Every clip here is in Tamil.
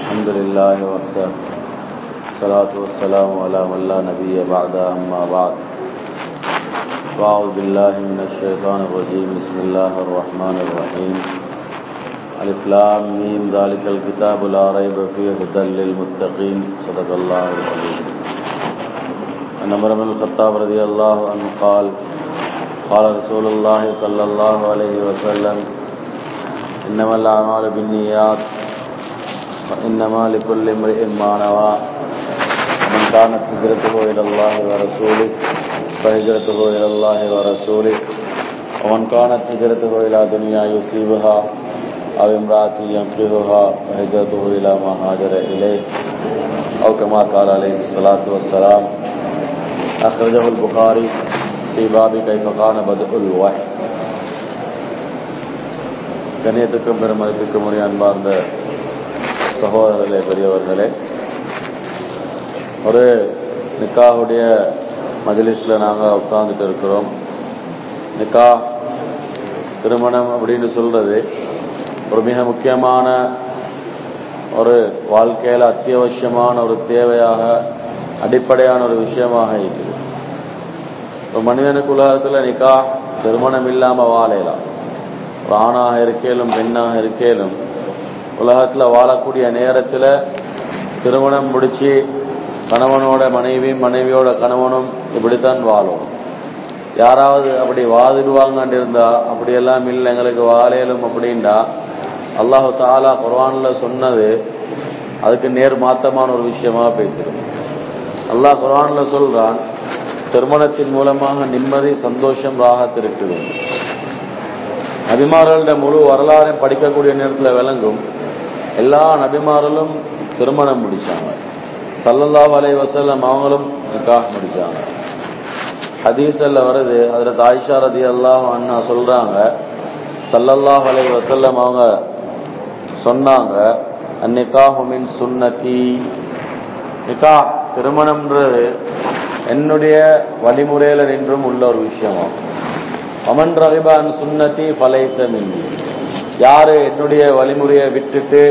الحمد لله وحده الصلاة والسلام على من لا نبي بعد أما بعد فأعوذ بالله من الشيطان الرجيم بسم الله الرحمن الرحيم ألف لام ميم ذلك الكتاب لا ريب فيه هدى للمتقين صدق الله العظيم عن عمر بن الخطاب رضي الله عنه قال قال رسول الله صلى الله عليه وسلم إنما الأعمال بالنيات وإنما لكل امرئ ما نوى من كانت هجرته إلى الله ورسوله فهجرته إلى الله ورسوله ومن كانت هجرته إلى دنيا يصيبها أو امرأة ينكحها فهجرته إلى ما هاجر إليه أو كما قال عليه الصلاة والسلام أخرجه البخاري في باب كيف كان بدء الوحي கண்ணியத்துக்கும் பெருமதிப்புக்கும் உரிய அன்பார்ந்த சகோதரர்களே பெரியவர்களே ஒரு நிக்காவுடைய மஜலிஸ்ல நாங்க உட்கார்ந்துட்டு இருக்கிறோம் நிக்கா திருமணம் அப்படின்னு சொல்றது ஒரு மிக முக்கியமான ஒரு வாழ்க்கையில அத்தியாவசியமான ஒரு தேவையாக அடிப்படையான ஒரு விஷயமாக இருக்குது ஒரு மனிதனுக்கு உலகத்துல நிக்கா திருமணம் இல்லாம வாழையலாம் ஒரு ஆணாக இருக்கேலும் பெண்ணாக இருக்கேலும் உலகத்துல வாழக்கூடிய நேரத்துல திருமணம் முடிச்சு கணவனோட மனைவியும் மனைவியோட கணவனும் இப்படித்தான் வாழும் யாராவது அப்படி வாதிடுவாங்கன்னு இருந்தா அப்படியெல்லாம் இல்லை எங்களுக்கு வாழையிலும் அப்படின்டா அல்லாஹு தாலா குர்ஆன்ல சொன்னது அதுக்கு நேர் மாத்தமான ஒரு விஷயமா போய்த்திடும் அல்லாஹ் குர்ஆன்ல சொல்றான் திருமணத்தின் மூலமாக நிம்மதி சந்தோஷம் ராகத் இருக்குது நபிமார்கள முழு வரலாறையும் படிக்கக்கூடிய நேரத்தில் விளங்கும் எல்லா நபிமார்களும் திருமணம் முடிச்சாங்க சல்லல்லாஹ் அலை வசல்லம் அவங்களும் நிக்காஹ் முடிச்சாங்க ஹதீஸல்ல வருது அதுல தாய்ஷா ரதி அல்லாஹ் அண்ணா சொல்றாங்க சல்லல்லாஹ் அலை வசல்லம் அவங்க சொன்னாங்க அந்நிக்காஹுமின் சுன்னதி நிக்கா திருமணம்ன்றது என்னுடைய வழிமுறையில நின்றும் உள்ள ஒரு விஷயமாகும் அமன் ரகிபான் சுன்னதி பலைசமின் யாரு என்னுடைய வழிமுறையை விட்டுட்டு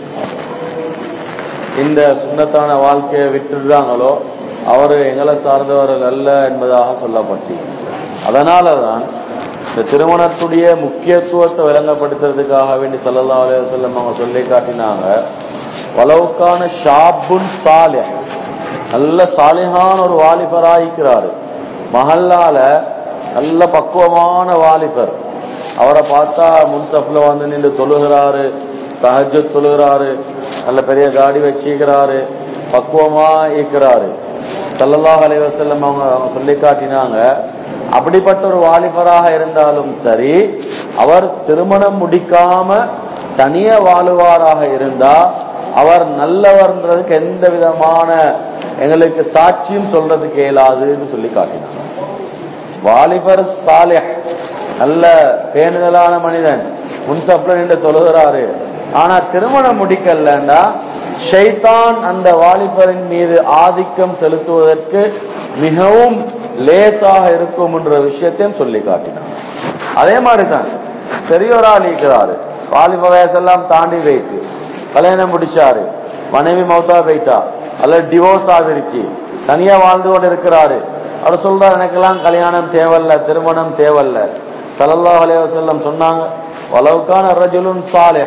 இந்த சுண்ணத்தான வாழ்க்கையை விட்டுடுறாங்களோ அவர் எங்களை சார்ந்தவர்கள் அல்ல என்பதாக சொல்லப்பட்டு அதனாலதான் இந்த திருமணத்துடைய முக்கியத்துவத்தை விளங்கப்படுத்துறதுக்காக வேண்டி சல்லல்லா அலையம் அவங்க சொல்லி காட்டினாங்க வளவுக்கான ஷாபுன் சாலிய நல்ல சாலிகான ஒரு வாலிபராயிக்கிறாரு மஹல்லால நல்ல பக்குவமான வாலிபர் அவரை பார்த்தா முன்சப்ல வந்து நின்று தொழுகிறாரு தஹஜ் தொழுகிறாரு நல்ல பெரிய காடி வச்சுக்கிறாரு பக்குவமா இருக்கிறாரு சல்லல்லாஹ் அலைவசல்லம் அவங்க அவங்க சொல்லி காட்டினாங்க அப்படிப்பட்ட ஒரு வாலிபராக இருந்தாலும் சரி அவர் திருமணம் முடிக்காம தனிய வாழுவாராக இருந்தா அவர் நல்லவர்ன்றதுக்கு எந்த விதமான எங்களுக்கு சாட்சியும் சொல்றதுக்கு இயலாதுன்னு சொல்லி காட்டினாங்க வாலிபர் சாலே நல்ல பேணுதலான மனிதன் முன்சப்ல நின்று தொழுகிறாரு ஆனா திருமணம் முடிக்கலண்டா ஷைத்தான் அந்த வாலிபரின் மீது ஆதிக்கம் செலுத்துவதற்கு மிகவும் லேசாக இருக்கும் என்ற விஷயத்தையும் சொல்லி காட்டினார் அதே மாதிரிதான் பெரியோரால் இருக்கிறாரு வாலிப வயசெல்லாம் தாண்டி வைத்து கல்யாணம் முடிச்சாரு மனைவி மௌத்தா போயிட்டா அல்ல டிவோர்ஸ் ஆகிருச்சு தனியா வாழ்ந்து கொண்டு இருக்கிறாரு அவர் சொல்றாரு எனக்கெல்லாம் கல்யாணம் தேவல்ல திருமணம் தேவல்ல சல்லல்லாஹ் அலைவசல்லம் சொன்னாங்க வளவுக்கான ரஜுலுன் சாலே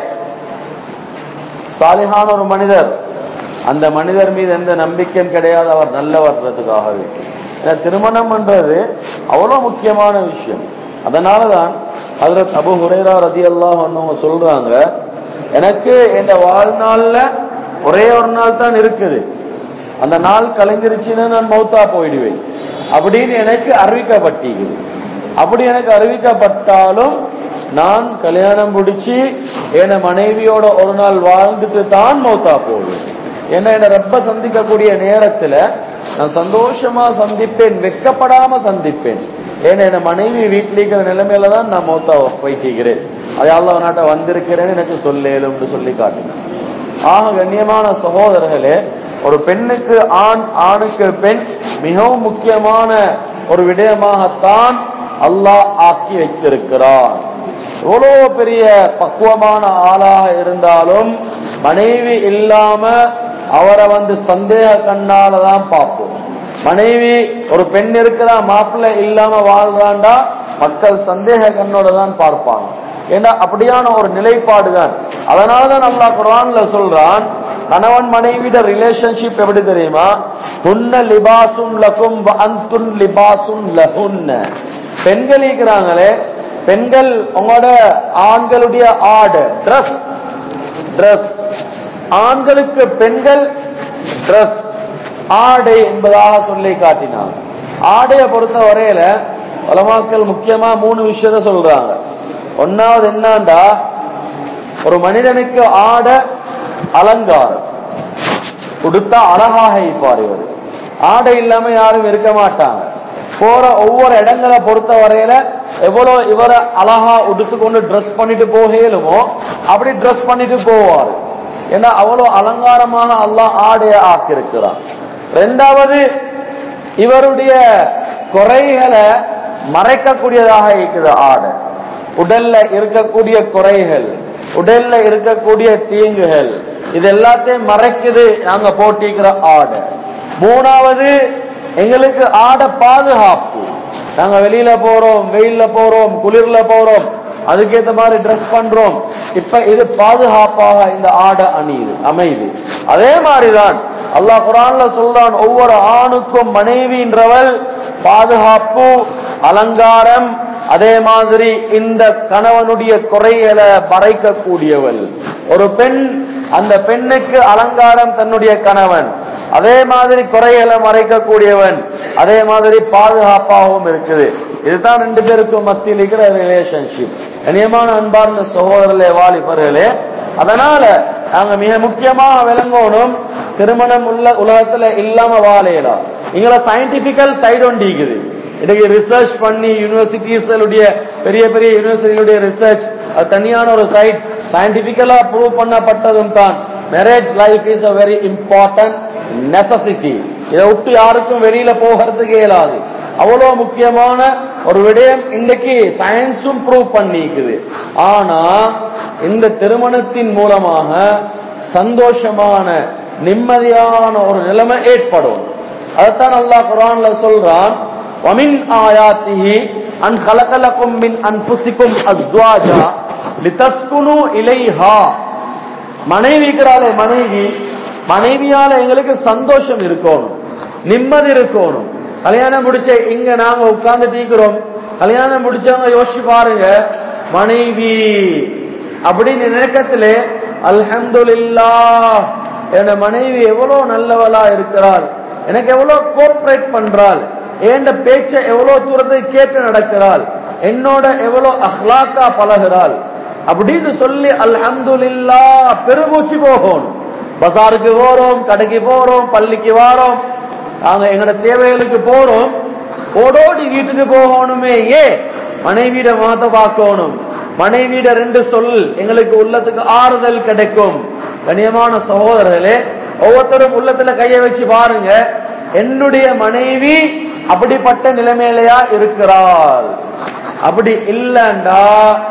சாலிஹான ஒரு மனிதர் அந்த மனிதர் மீது எந்த நம்பிக்கையும் கிடையாது அவர் நல்லவர்றதுக்காகவே திருமணம் என்றது அவ்வளவு முக்கியமான விஷயம் அதனாலதான் அதுல அபு ஹுரேரா ரதி அல்லாஹ் சொல்றாங்க எனக்கு என் வாழ்நாள்ல ஒரே ஒரு நாள் தான் இருக்குது அந்த நாள் கலைஞ்சிருச்சுன்னா நான் மௌத்தா போயிடுவேன் அப்படின்னு எனக்கு அறிவிக்கப்பட்டிருக்குது அப்படி எனக்கு அறிவிக்கப்பட்டாலும் நான் கல்யாணம் முடிச்சு என் மனைவியோட ஒரு நாள் வாழ்ந்துட்டு தான் மௌத்தா போவேன் ஏன்னா என்ன ரொம்ப சந்திக்கக்கூடிய நேரத்துல நான் சந்தோஷமா சந்திப்பேன் வெக்கப்படாம சந்திப்பேன் ஏன்னா என் மனைவி வீட்டில் இருக்கிற நிலைமையில தான் நான் மௌத்தா போயிட்டிருக்கிறேன் அதையால நாட்டை வந்திருக்கிறேன்னு எனக்கு சொல்லேலும் சொல்லி காட்டினேன் ஆக கண்ணியமான சகோதரர்களே ஒரு பெண்ணுக்கு ஆண் ஆணுக்கு பெண் மிகவும் முக்கியமான ஒரு விடயமாகத்தான் அல்லாஹ் ஆக்கி வைத்திருக்கிறான் எவ்வளவு பெரிய பக்குவமான ஆளாக இருந்தாலும் மனைவி இல்லாம அவரை வந்து சந்தேக கண்ணால தான் பார்ப்போம் மனைவி ஒரு பெண் இருக்கிறா மாப்பிள்ளை இல்லாம வாழ்றாண்டா மக்கள் சந்தேக கண்ணோட தான் பார்ப்பாங்க ஏன்னா அப்படியான ஒரு நிலைப்பாடு தான் அதனாலதான் அல்லாஹ் குர்ஆன்ல சொல்றான் கணவன் மனைவிட ரிலேஷன்ஷிப் எப்படி தெரியுமா துன்ன லிபாசும் லகும் வ அந்துன் லிபாசும் லஹுன்ன பெண்கள் இருக்கிறாங்களே பெண்கள் உங்களோட ஆண்களுடைய ஆடு ட்ரெஸ் ட்ரெஸ் ஆண்களுக்கு பெண்கள் ட்ரெஸ் ஆடை என்பதாக சொல்லி காட்டினாங்க ஆடையை பொறுத்த வரையில உலமாக்கள் முக்கியமா மூணு விஷயத்த சொல்றாங்க ஒன்னாவது என்னண்டா ஒரு மனிதனுக்கு ஆடை அலங்காரம் உடுத்தா அழகாக இருப்பார் இவர் ஆடை இல்லாம யாரும் இருக்க மாட்டாங்க போற ஒவ்வொரு இடங்களை பொறுத்த வரையில எவ்வளவு இவரை அழகா உடுத்துக்கொண்டு ட்ரெஸ் பண்ணிட்டு போகலுமோ அப்படி ட்ரெஸ் பண்ணிட்டு போவாரு ஏன்னா அவ்வளவு அலங்காரமாக அல்லாஹ் ஆடைய ஆக்கியிருக்கிறான் ரெண்டாவது இவருடைய குறைகளை மறைக்கக்கூடியதாக இருக்குது ஆடை உடல்ல இருக்கக்கூடிய குறைகள் உடல்ல இருக்கக்கூடிய தீங்குகள் இது எல்லாத்தையும் மறைக்குது நாங்க போட்டிக்கிற ஆடை மூணாவது எங்களுக்கு ஆடை பாதுகாப்பு நாங்க வெளியில போறோம் வெயில்ல போறோம் குளிர்ல போறோம் அதுக்கேத்த மாதிரி ட்ரெஸ் பண்றோம் இப்ப இது பாதுகாப்பாக இந்த ஆடை அணியுது அமையுது அதே மாதிரிதான் அல்லாஹ் குரான்ல சொல்றான் ஒவ்வொரு ஆணுக்கும் மனைவின்றவள் பாதுகாப்பு அலங்காரம் அதே மாதிரி இந்த கணவனுடைய குறைகளை மறைக்கக்கூடியவள் ஒரு பெண் அந்த பெண்ணுக்கு அலங்காரம் தன்னுடைய கணவன் அதே மாதிரி குறைகளை மறைக்கக்கூடியவன் அதே மாதிரி பாதுகாப்பாகவும் இருக்குது இதுதான் ரெண்டு பேருக்கும் மத்தியில் இருக்கிற ரிலேஷன்ஷிப் கனியமான அன்பார்ந்த சகோதரர்களே வாலிபர்களே அதனால நாங்க மிக முக்கியமாக விளங்கணும் திருமணம் உள்ள உலகத்துல இல்லாம வாழையலாம் இங்களை சயின்டிபிக்கல் சைடு ஒன்று இருக்குது இன்னைக்கு ரிசர்ச் பண்ணி யூனிவர்சிட்டிஸ்களுடைய பெரிய பெரிய யூனிவர்சிட்டிகளுடைய ரிசர்ச் அது தனியான ஒரு சைட் சயின்டிபிக்கலா ப்ரூவ் பண்ணப்பட்டதும் தான் marriage life is a very important necessity இதை விட்டு யாருக்கும் வெளியில போகிறதுக்கு இயலாது அவ்வளவு முக்கியமான ஒரு விடயம் இன்னைக்கு சயின்ஸும் ப்ரூவ் பண்ணிக்குது ஆனா இந்த திருமணத்தின் மூலமாக சந்தோஷமான நிம்மதியான ஒரு நிலைமை ஏற்படும் அதைத்தான் அல்லாஹ் குரான்ல சொல்றான் ومن آياته أن خلق لكم من أنفسكم أزواجا لتسكنوا إليها மனைவி இருக்கிறாளே மனைவி மனைவியால எங்களுக்கு சந்தோஷம் இருக்கணும் நிம்மதி இருக்கணும் கல்யாணம் முடிச்ச இங்க நாங்க உட்கார்ந்து தீக்கிறோம் கல்யாணம் முடிச்சவங்க யோசிச்சு பாருங்க மனைவி அப்படின்னு நினைக்கத்திலே அல்ஹம்துலில்லா என் மனைவி எவ்வளவு நல்லவளா இருக்கிறாள் எனக்கு எவ்வளவு கோஆபரேட் பண்றாள் ஏண்ட பேச்ச எவ்வளவு தூரத்தை கேட்டு நடக்கிறாள் என்னோட எவ்வளவு அஹ்லாக்கா பழகிறாள் அப்படின்னு சொல்லி அல்ஹம்துலில்லா பெருமூச்சு போகணும் பசாருக்கு போறோம் கடைக்கு போறோம் பள்ளிக்கு வாரோம் நாங்க எங்களோட தேவைகளுக்கு போறோம் ஓடோடி வீட்டுக்கு போகணுமே ஏ மனைவியிட மாத்த பார்க்கணும் மனைவியிட ரெண்டு சொல் எங்களுக்கு உள்ளத்துக்கு ஆறுதல் கிடைக்கும் கண்ணியமான சகோதரர்களே ஒவ்வொருத்தரும் உள்ளத்துல கைய வச்சு பாருங்க என்னுடைய மனைவி அப்படிப்பட்ட நிலைமையிலையா இருக்கிறாள் அப்படி இல்லண்டா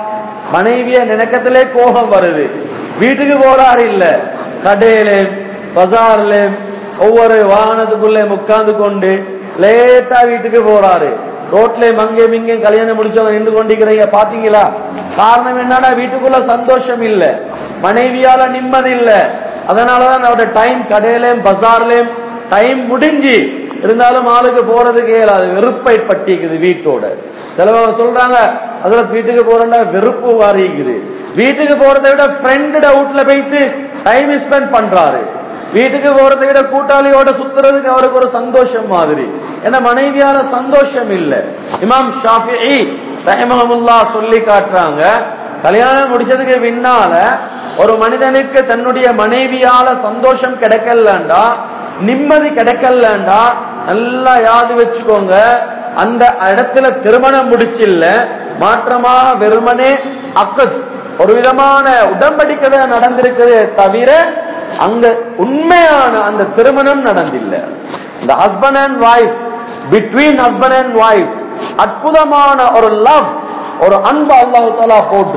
மனைவிய நினைக்கத்திலே கோபம் வருது வீட்டுக்கு போறாரு இல்ல கடையிலும் பஜார்லயும் ஒவ்வொரு வாகனத்துக்குள்ளே உட்கார்ந்து கொண்டு லேட்டா வீட்டுக்கு போறாரு ரோட்லயும் அங்கேயும் இங்கேயும் கல்யாணம் முடிச்சவங்க நின்று கொண்டிருக்கிறீங்க பாத்தீங்களா காரணம் என்னன்னா வீட்டுக்குள்ள சந்தோஷம் இல்ல மனைவியால நிம்மதி இல்ல அதனாலதான் அவருடைய டைம் கடையிலயும் பஜார்லயும் டைம் முடிஞ்சு இருந்தாலும் ஆளுக்கு போறதுக்கு இயலாது வெறுப்பை பட்டிக்குது வீட்டோட சிலவங்க சொல்றாங்க அதுல வீட்டுக்கு போறேன்னா வெறுப்பு வாரிக்குது வீட்டுக்கு போறதை விட ஃப்ரெண்டோட வீட்டுல போயிட்டு டைம் ஸ்பெண்ட் பண்றாரு வீட்டுக்கு போறதை விட கூட்டாளியோட சுத்துறதுக்கு அவருக்கு ஒரு சந்தோஷம் மாதிரி ஏன்னா மனைவியால சந்தோஷம் இல்ல இமாம் ஷாஃபி ரஹமஹமுல்லா சொல்லி காட்டுறாங்க கல்யாணம் முடிச்சதுக்கு பின்னால ஒரு மனிதனுக்கு தன்னுடைய மனைவியால சந்தோஷம் கிடைக்கலண்டா நிம்மதி கிடைக்கலண்டா நல்லா யாது வச்சுக்கோங்க அந்த இடத்துல திருமணம் முடிச்சில்ல மாற்றமா வெறுமனே அக்கத் ஒரு விதமான உடம்படிக்கதை நடந்திருக்குதே தவிர அங்க உண்மையான அந்த திருமணம் நடந்தில்ல இந்த husband and wife between husband and wife அற்புதமான ஒரு லவ் ஒரு அன்பு அல்லாஹு தாலா போடுறான்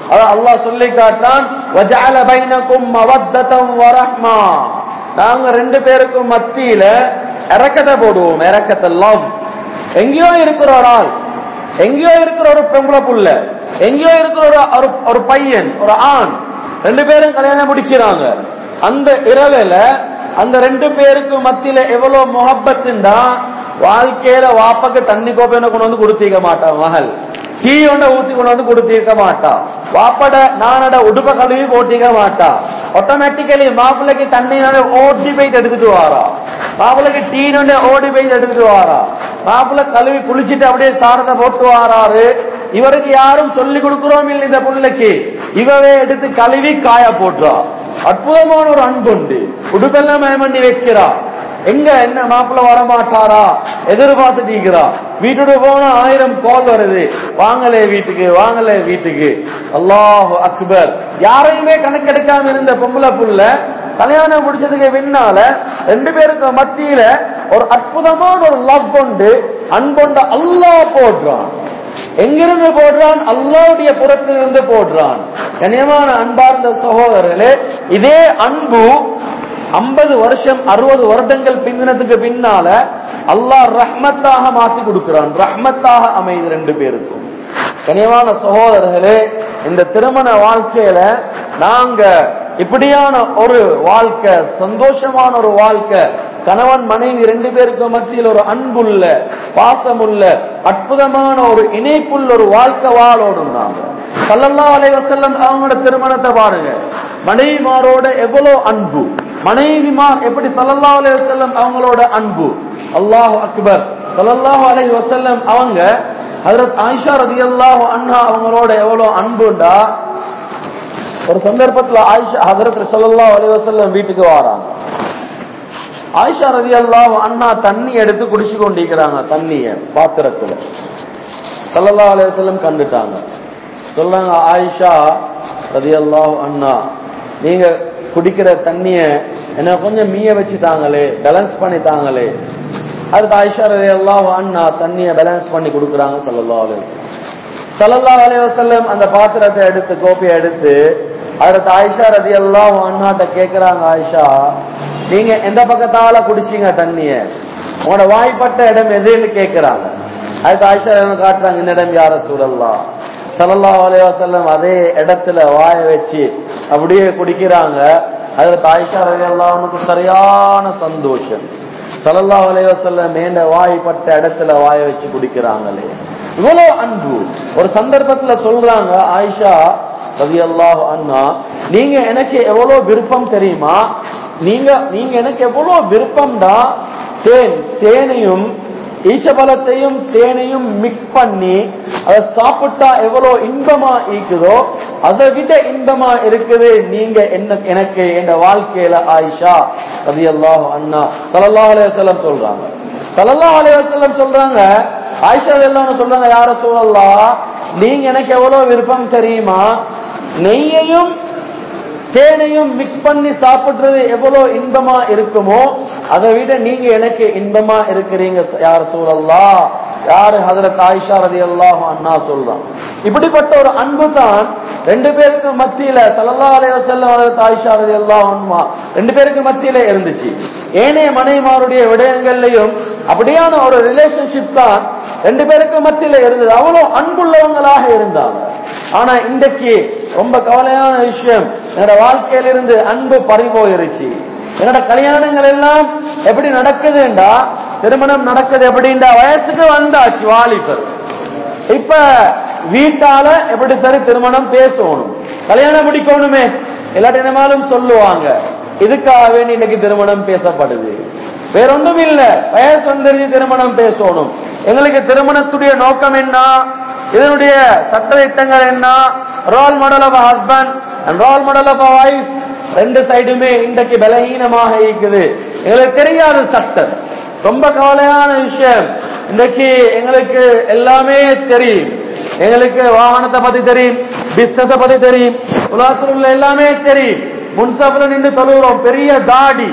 அதான் அல்லாஹ் சொல்லி காட்டான் வஜஅல பைனக்கும் மவத்ததம் வரஹ்மா நாங்க ரெண்டு பேருக்கும் மத்தியில இறக்கத்தை போடுவோம் இறக்கத்தை லவ் எங்கேயோ இருக்கிற ஒரு ஆள் எங்கேயோ இருக்கிற ஒரு பொம்பளை புள்ள எங்கேயோ இருக்கிற ஒரு ஒரு- ஒரு பையன் ஒரு ஆண் ரெண்டு பேரும் கல்யாணம் முடிக்கிறாங்க அந்த இரவுல அந்த ரெண்டு பேருக்கு மத்தியில எவ்வளவு முகப்பத்துண்டா வாழ்க்கையில வாப்பாக்கு தண்ணி கோப்பையில கொண்டு வந்து கொடுத்திருக்க மாட்டான் மகள் டீ ஒன்றை ஊத்தி கொண்டு வந்து கொடுத்திருக்க மாட்டா வாப்பட நானட உடுப்ப கழுவி போட்டிக்க மாட்டா ஆட்டோமேட்டிக்கலி மாப்பிள்ளைக்கு தண்ணி ஓடி போய் எடுத்துட்டு வாரா மாப்பிள்ளைக்கு டீ நொண்டே ஓடி போய் எடுத்துட்டு வாரா மாப்பிள்ளை கழுவி குளிச்சிட்டு அப்படியே சாரத்தை போட்டு வாராரு இவருக்கு யாரும் சொல்லி கொடுக்கிறோம் இல்லை இந்த பிள்ளைக்கு இவவே எடுத்து கழுவி காய போட்டுறா அற்புதமான ஒரு அன்புண்டு உடுப்பெல்லாம் மயமண்ணி வைக்கிறா எங்க என்ன மாப்பிள்ள வர மாட்டாரா எதிர்பார்த்துட்டு இருக்கிறா வீட்டுக்கு போனா ஆயிரம் கால் வருது வாங்கலே வீட்டுக்கு வாங்கலே வீட்டுக்கு அல்லாஹ் அக்பர் யாரையுமே கணக்கெடுக்காம இருந்த பொம்பளை புள்ள கல்யாணம் முடிச்சதுக்கு பின்னால ரெண்டு பேருக்கு மத்தியில ஒரு அற்புதமான ஒரு லவ் கொண்டு அன்பொண்ட அல்லாஹ் போடுறான் எங்கிருந்து போடுறான் அல்லாவுடைய புறத்திலிருந்து போடுறான் கனியமான அன்பார்ந்த சகோதரர்களே இதே அன்பு ஐம்பது வருஷம் அறுபது வருடங்கள் பிந்தினத்துக்கு பின்னால அல்லாஹ் ரஹ்மத்தாக மாத்தி கொடுக்கிறான் ரஹ்மத்தாக அமைது ரெண்டு பேருக்கும் கனியமான சகோதரர்களே இந்த திருமண வாழ்க்கையில நாங்க இப்படியான ஒரு வாழ்க்கை சந்தோஷமான ஒரு வாழ்க்கை கணவன் மனைவி ரெண்டு பேருக்கு மத்தியில் ஒரு அன்புள்ள பாசமுள்ள அற்புதமான ஒரு இணைப்புள்ள ஒரு வாழ்க்கை வாழோடும் நாங்க சல்லல்லாஹு அலைஹி வஸல்லம் அவங்களோட திருமணத்தை பாருங்க மனைவிமாரோட எவ்வளவு அன்பு மனைவிமார் எப்படி சல்லல்லாஹு அலைஹி வஸல்லம் அவங்களோட அன்பு அல்லாஹ் அக்பர் சல்லல்லாஹு அலைஹி வஸல்லம் அவங்க ஹஜரத் ஆயிஷா ரதியல்லாஹு அன்ஹா அவங்களோட எவ்வளவு அன்புண்டா ஒரு சந்தர்ப்பத்துல ஆயிஷா ஹஜரத் ஸல்லல்லாஹு அலைஹி வஸல்லம் வீட்டுக்கு வராங்க ஆயிஷா ரதியல்லாஹு அண்ணா தண்ணி எடுத்து குடிச்சு கொண்டிருக்கிறாங்க தண்ணிய பாத்திரத்துல ஸல்லல்லாஹு அலைஹி வஸல்லம் கண்டுட்டாங்க சொல்றாங்க ஆயிஷா ரதியல்லாஹு அண்ணா நீங்க குடிக்கிற தண்ணிய என்ன கொஞ்சம் மீய வச்சு தாங்களே பேலன்ஸ் பண்ணி தாங்களே அதுக்கு ஆயிஷா ரதியல்லாஹு அண்ணா தண்ணிய பேலன்ஸ் பண்ணி கொடுக்குறாங்க ஸல்லல்லாஹு அலைஹி வஸல்லம் ஸல்லல்லாஹு அலைஹி வஸல்லம் அந்த பாத்திரத்தை எடுத்து கோப்பையை எடுத்து அதற்கு ஆயிஷா ரதியல்லாஹு அண்ணாட்ட கேக்குறாங்க ஆயிஷா நீங்க எந்த பக்கத்தால குடிச்சீங்க தண்ணிய உங்களோட வாய்ப்பட்ட இடம் எதுன்னு கேக்குறாங்க அதுக்கு ஆயிஷா ரலியல்லாஹு காட்டுறாங்க இந்த இடம் யார சூழல்லா ஸல்லல்லாஹு அலைஹி வஸல்லம் அதே இடத்துல வாய வச்சு அப்படியே குடிக்கிறாங்க அதுக்கு ஆயிஷா ரலியல்லாஹுக்கு சரியான சந்தோஷம் ஸல்லல்லாஹு அலைஹி வஸல்லம் மேண்ட வாய்ப்பட்ட இடத்துல வாய வச்சு குடிக்கிறாங்களே இவ்வளவு அன்பு ஒரு சந்தர்ப்பத்துல சொல்றாங்க ஆயிஷா ரதியல்லாஹு அண்ணா நீங்க எனக்கு எவ்வளவு விருப்பம் தெரியுமா நீங்க நீங்க எனக்கு எவ்வளவு விருப்பம்டா தேன் தேனையும் ஈச்சபலத்தையும் தேனையும் மிக்ஸ் பண்ணி அதை சாப்பிட்டா எவ்வளவு இன்பமா இருக்குதோ அதை விட இன்பமா இருக்குது நீங்க என்ன எனக்கு என் வாழ்க்கையில ஆயிஷா ரதியல்லாஹு அண்ணா ஸல்லல்லாஹு அலைஹி வஸல்லம் சொல்றாங்க ஸல்லல்லாஹு அலைஹி வஸல்லம் சொல்றாங்க ஆயிஷா எல்லாம் சொல்றாங்க யார சொல்லலாம் நீங்க எனக்கு எவ்வளவு விருப்பம் தெரியுமா நெய்யையும் தேனையும் மிக்ஸ் பண்ணி சாப்பிடுறது எவ்வளவு இன்பமா இருக்குமோ அதை விட நீங்க எனக்கு இன்பமா இருக்கிறீங்க யார் சூழல்லா யாரு ஹதரத் ஆயிஷா ரதி அல்லாஹ் அண்ணா சொல்றான் இப்படிப்பட்ட ஒரு அன்பு தான் ரெண்டு பேருக்கு மத்தியில சல்லல்லா அலைஹி வஸல்லம் ஹதரத் ஆயிஷா ரதி அல்லாஹ் அன்ஹா ரெண்டு பேருக்கு மத்தியில இருந்துச்சு ஏனைய மனைவிமாருடைய விடயங்கள்லயும் அப்படியான ஒரு ரிலேஷன்ஷிப் தான் ரெண்டு பேருக்கு மத்தியில இருந்தது அவ்வளவு அன்புள்ளவங்களாக இருந்தாங்க ஆனா இன்றைக்கு ரொம்ப கவலையான விஷயம் என்னோட வாழ்க்கையிலிருந்து அன்பு பறிபோயிருச்சு என்னோட கல்யாணங்கள் எல்லாம் எப்படி நடக்குதுண்டா திருமணம் நடக்குது எப்படின்றா வயசுக்கு வந்தாச்சு வாலிபர் இப்ப வீட்டால எப்படி சரி திருமணம் பேசணும் கல்யாணம் பிடிக்கணுமே இல்லாட்டி என்னமாலும் சொல்லுவாங்க இதுக்காக வேண்டி இன்னைக்கு திருமணம் பேசப்படுது வேற ஒன்றும் இல்ல வயசு வந்துருச்சு திருமணம் பேசணும் எங்களுக்கு திருமணத்துடைய நோக்கம் என்ன இதனுடைய சட்டத்திட்டங்கள் என்ன role model of husband and role model of wife ரெண்டு சைடுமே இன்றைக்கு பலகீனமாக இருக்குது எங்களுக்கு தெரியாத சட்டம் ரொம்ப கவலையான விஷயம் இன்னைக்கு எங்களுக்கு எல்லாமே தெரியும் எங்களுக்கு வாகனத்தை பத்தி தெரியும் பிசினஸ பத்தி தெரியும் உலகத்தில் உள்ள எல்லாமே தெரியும் முன்சாப்பில் நின்று தொழுகிறோம் பெரிய தாடி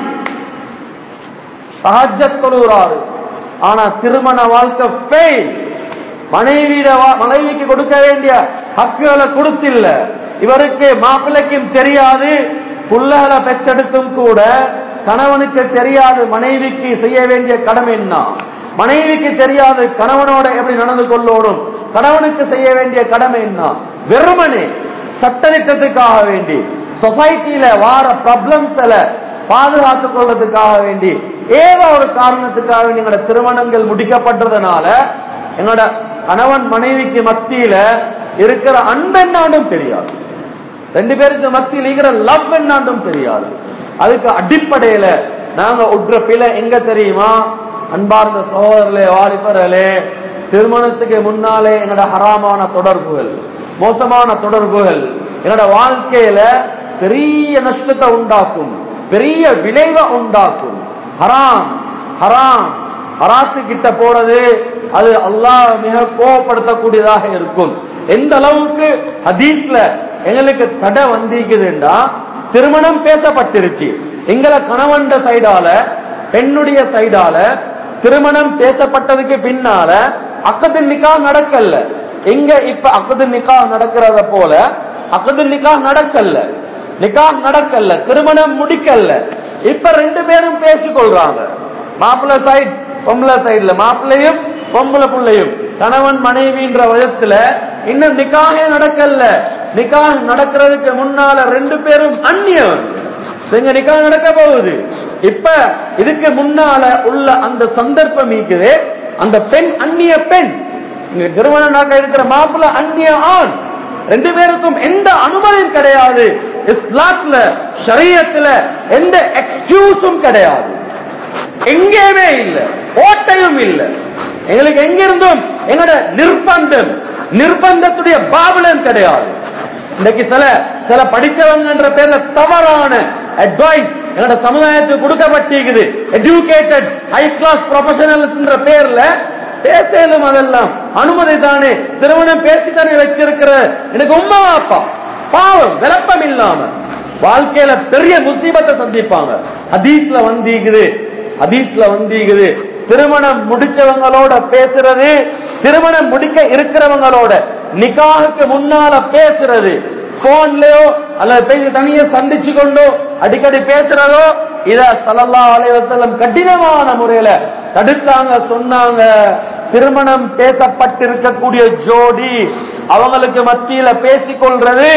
சஹஜத் தொழுகிறாரு ஆனா திருமண வாழ்க்கை ஃபெயில் மனைவியிட வா- மனைவிக்கு கொடுக்க வேண்டிய ஹக்குகளை கொடுத்தில்ல இவருக்கு மாப்பிள்ளைக்கும் தெரியாது புள்ளகளை பெற்றெடுத்தும் கூட கணவனுக்கு தெரியாது மனைவிக்கு செய்ய வேண்டிய கடமை என்ன மனைவிக்கு தெரியாது கணவனோட எப்படி நடந்து கொள்ளணும் கணவனுக்கு செய்ய வேண்டிய கடமை என்ன வெறுமனே சட்டத்திட்டத்துக்காக வேண்டி சொசைட்டியில வார ப்ராப்ளம்ஸ்ல பாதுகாத்துக் கொள்வதற்காக வேண்டி ஏதோ ஒரு காரணத்துக்காக வேண்டி எங்களோட திருமணங்கள் முடிக்கப்பட்டதுனால எங்களோட கணவன் மனைவிக்கு மத்தியில இருக்கிற அன்பு என்னாண்டும் தெரியாது ரெண்டு பேருக்கு மத்தியில் இருக்கிற லவ் என்னாண்டும் தெரியாது அதுக்கு அடிப்படையில நாங்க உற்ற பிழை எங்க தெரியுமா அன்பார்ந்த சகோதரர்களே வாலிபர்களே திருமணத்துக்கு முன்னாலே எங்களோட ஹராமான தொடர்புகள் மோசமான தொடர்புகள் என்னோட வாழ்க்கையில பெரிய நஷ்டத்தை உண்டாக்கும் பெரிய விளைவை உண்டாக்கும் ஹராம் ஹராம் ஹராத்து கிட்ட போறது அது அல்லாஹ் மிக கோவப்படுத்தக்கூடியதாக இருக்கும் எந்த அளவுக்கு ஹதீஸ்ல எங்களுக்கு தடை வந்திருக்குதுண்டா திருமணம் பேசப்பட்டிருச்சு எங்களை கணவன் சைடால பெண்ணுடைய சைடால திருமணம் பேசப்பட்டதுக்கு பின்னால அக்கது நிக்கா நடக்கல எங்க இப்ப அக்கது நிக்கா நடக்கிறத போல அக்கது நிக்கா நடக்கல நிக்கா நடக்கல திருமணம் முடிக்கல இப்ப ரெண்டு பேரும் பேசிக்கொள்றாங்க மாப்பிள்ளை சைட் பொம்பளை சைடுல மாப்பிள்ளையும் பொம்பளை பிள்ளையும் கணவன் மனைவின்ற விதத்துல இன்னும் நிக்காகே நடக்கல நிக்காஹ் நடக்கிறதுக்கு முன்னால ரெண்டு பேரும் அந்நியவன் இங்க நிக்காஹ் நடக்க போகுது இப்ப இதுக்கு முன்னால உள்ள அந்த சந்தர்ப்பம் இருக்குது அந்த பெண் அந்நிய பெண் இங்க திருமணம் நடக்க இருக்கிற மாப்பிள்ள அந்நிய ஆண் ரெண்டு பேருக்கும் எந்த அனுமதியும் கிடையாது இஸ்லாத்துல ஷரியத்துல எந்த எக்ஸ்கியூஸும் கிடையாது எங்கேயுமே இல்ல ஓட்டையும் இல்ல எங்களுக்கு எங்க இருந்தும் எங்களோட நிர்பந்தம் நிர்பந்தத்துடைய பாபலம் கிடையாது இன்னைக்கு சில சில படிச்சவங்கன்ற பேர்ல தவறான அட்வைஸ் எங்களோட சமுதாயத்துக்கு கொடுக்கப்பட்டிருக்குது எஜுகேட்டட் ஹை கிளாஸ் ப்ரொஃபஷனல்ஸ் பேர்ல பேசலும் அதெல்லாம் அனுமதி தானே திருமணம் பேசித்தானே வச்சிருக்கிற எனக்கு உமா அப்பா பாவம் விளப்பம் இல்லாம வாழ்க்கையில பெரிய முசீபத்தை சந்திப்பாங்க ஹதீஸ்ல வந்தீங்குது ஹதீஸ்ல வந்தீங்குது திருமணம் முடிச்சவங்களோட பேசுறது திருமணம் முடிக்க இருக்கிறவங்களோட நிக்காவுக்கு முன்னால பேசுறது போன்லயோ அல்லது பேசி தனியா சந்திச்சு கொண்டோ அடிக்கடி பேசுறதோ இத சல்லல்லா அலைவசல்லம் கடினமான முறையில தடுத்தாங்க சொன்னாங்க திருமணம் பேசப்பட்டிருக்கக்கூடிய ஜோடி அவங்களுக்கு மத்தியில பேசிக்கொள்றது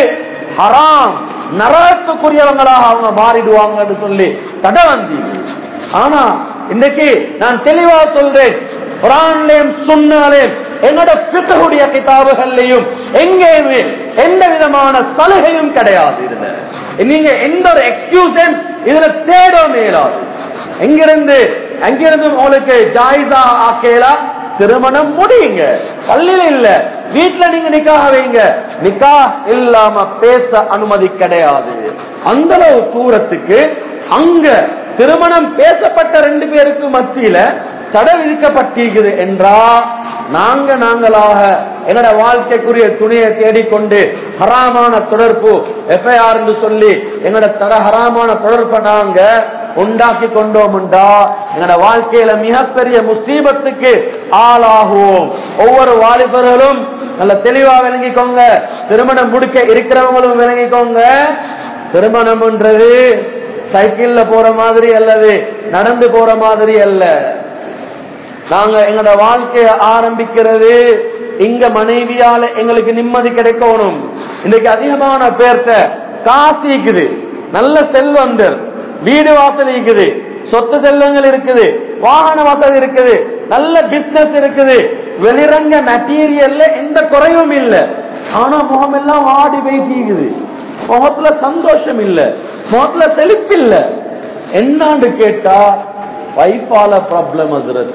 ஹராம் நரகத்துக்குரியவங்களாக அவங்க மாறிடுவாங்கன்னு சொல்லி தடை வந்தீங்க ஆனா இன்னைக்கு நான் தெளிவா சொல்றேன் குரான்லயும் சுன்னாலையும் என்னோட பித்தகுடைய கிதாபுகள்லையும் எங்கேயுமே எந்த விதமான சலுகையும் கிடையாது இதுல நீங்க எந்த ஒரு எக்ஸ்கியூஸும் இதுல தேட மேலாது எங்கிருந்து அங்கிருந்து உங்களுக்கு ஜாயிசா ஆக்கேலா திருமணம் முடியுங்க பள்ளியில இல்ல வீட்டுல நீங்க நிக்காக வைங்க நிக்கா இல்லாம பேச அனுமதி கிடையாது அந்த அளவு தூரத்துக்கு அங்க திருமணம் பேசப்பட்ட ரெண்டு பேருக்கு மத்தியில தடை விதிக்கப்பட்டிருக்குது என்றா நாங்க நாங்களாக என்னோட வாழ்க்கைக்குரிய துணியை தேடிக்கொண்டு ஹராமான தொடர்பு எஃப்ஐஆர் சொல்லி என்னோட தர ஹராமான தொடர்பை நாங்க உண்டாக்கி கொண்டோம்டா என்னோட வாழ்க்கையில மிகப்பெரிய முசீபத்துக்கு ஆளாகுவோம் ஒவ்வொரு வாலிபர்களும் நல்ல தெளிவா விளங்கிக்கோங்க திருமணம் முடிக்க இருக்கிறவங்களும் விளங்கிக்கோங்க திருமணம்ன்றது சைக்கிள்ல போற மாதிரி அல்லது நடந்து போற மாதிரி அல்ல நாங்க எங்களோட வாழ்க்கைய ஆரம்பிக்கிறது இங்க மனைவியால எங்களுக்கு நிம்மதி கிடைக்கணும் இன்னைக்கு அதிகமான பேர்த்த காசு இருக்குது நல்ல செல்வந்தர் வீடு வாசல் இருக்குது சொத்து செல்வங்கள் இருக்குது வாகன வசதி இருக்குது நல்ல பிசினஸ் இருக்குது வெளிரங்க மெட்டீரியல்ல எந்த குறையும் இல்ல ஆனா முகமெல்லாம் வாடி வைக்கிக்குது முகத்துல சந்தோஷம் இல்ல முகத்துல செழிப்பு இல்ல என்னான்னு கேட்டா வைஃபால ப்ராப்ளம் ஹசரத்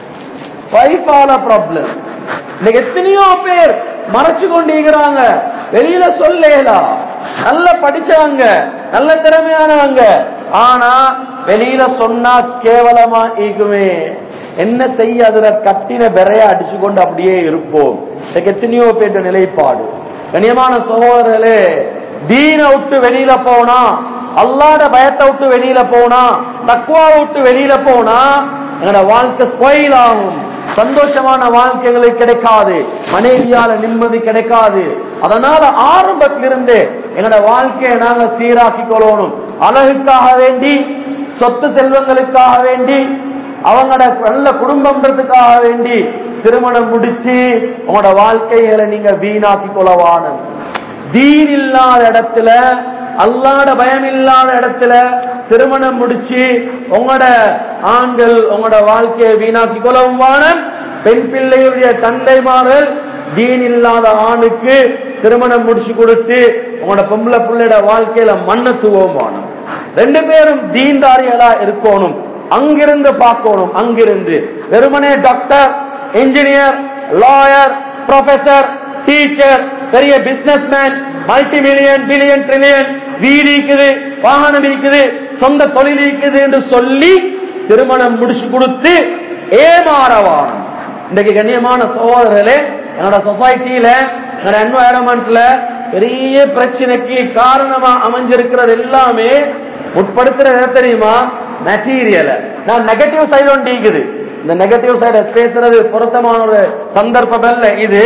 வைஃபால ப்ராப்ளம் இன்னைக்கு எத்தனையோ பேர் மறைச்சு கொண்டிருக்கிறாங்க வெளியில சொல்லலாம் நல்ல படிச்சவங்க நல்ல திறமையானவங்க ஆனா வெளியில சொன்னா கேவலமா இருக்குமே என்ன செய்ய அதுல கட்டின பெறைய அடிச்சு கொண்டு அப்படியே இருப்போம் இன்னைக்கு எத்தனையோ பேர் நிலைப்பாடு கண்ணியமான சகோதரர்களே தீன விட்டு வெளியில போனா அல்லாட பயத்தை விட்டு வெளியில போனா தக்குவா விட்டு வெளியில போனா எங்களோட வாழ்க்கை ஸ்பொயில் ஆகும் சந்தோஷமான வாழ்க்கைகளுக்கு கிடைக்காது மனைவியால நிம்மதி கிடைக்காது அதனால ஆரம்பத்திலிருந்தே எங்களோட வாழ்க்கையை நாங்க சீராக்கி கொள்ளணும் அழகுக்காக வேண்டி சொத்து செல்வங்களுக்காக வேண்டி அவங்களோட நல்ல குடும்பம்ன்றதுக்காக வேண்டி திருமணம் முடிச்சு உங்களோட வாழ்க்கைகளை நீங்க வீணாக்கி கொள்ளவான தீன் இல்லாத இடத்துல அல்லாட பயம் இல்லாத இடத்துல திருமணம் முடிச்சு உங்களோட ஆண்கள் உங்களோட வாழ்க்கையை வீணாக்கி கொள்ளவும் வானம் பெண் பிள்ளையுடைய தந்தைமார்கள் தீன் இல்லாத ஆணுக்கு திருமணம் முடிச்சு கொடுத்து உங்களோட பொம்பளை பிள்ளையோட வாழ்க்கையில மண்ண தூவவும் வானம் ரெண்டு பேரும் தீன்தாரிகளா இருக்கணும் அங்கிருந்து பார்க்கணும் அங்கிருந்து வெறுமனே doctor engineer lawyer professor teacher பெரிய businessman multi million billion trillion வீடு இருக்குது வாகனம் இருக்குது சொந்த தொழில் இருக்குது என்று சொல்லி திருமணம் முடிச்சு கொடுத்து ஏமாறவானம் இன்றைக்கு கண்ணியமான சகோதரர்களே என்னோட சொசைட்டியில என்னோட என்வாயரன்மெண்ட்ல பெரிய பிரச்சனைக்கு காரணமா அமைஞ்சிருக்கிறது எல்லாமே உட்படுத்துறது என்ன தெரியுமா மெட்டீரியல நான் நெகட்டிவ் சைடு ஒன்று இருக்குது இந்த நெகட்டிவ் சைட பேசுறது பொருத்தமான ஒரு சந்தர்ப்பம் அல்ல இது